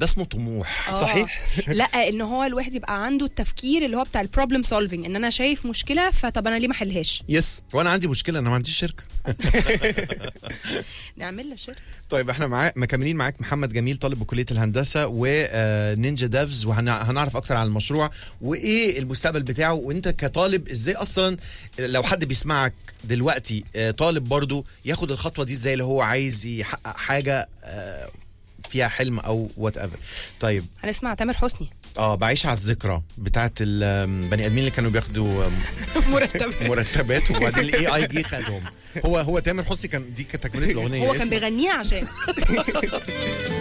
ده اسمه طموح آه. صحيح لا ان هو الواحد يبقى عنده التفكير اللي هو بتاع البروبلم سولفنج ان انا شايف مشكله فطب انا ليه ما احلهاش يس وانا عندي مشكله انا ما عنديش شركه نعمل له شركه طيب احنا معاك مكملين معاك محمد جميل طالب بكليه الهندسه ونينجا ديفز وهنعرف اكتر عن المشروع وايه المستقبل بتاعه وانت كطالب ازاي اصلا لو حد بيسمعك دلوقتي آه، طالب برضو ياخد الخطوه دي ازاي اللي هو عايز يحقق حاجه آه، فيها حلم او وات ايفر طيب هنسمع تامر حسني اه بعيش على الذكرى بتاعت البني ادمين اللي كانوا بياخدوا آم، مرتب مرتبات وبعدين الاي اي جه خدهم هو هو تامر حسني كان دي كانت تكمله الاغنيه هو كان اسمها- بيغنيها عشان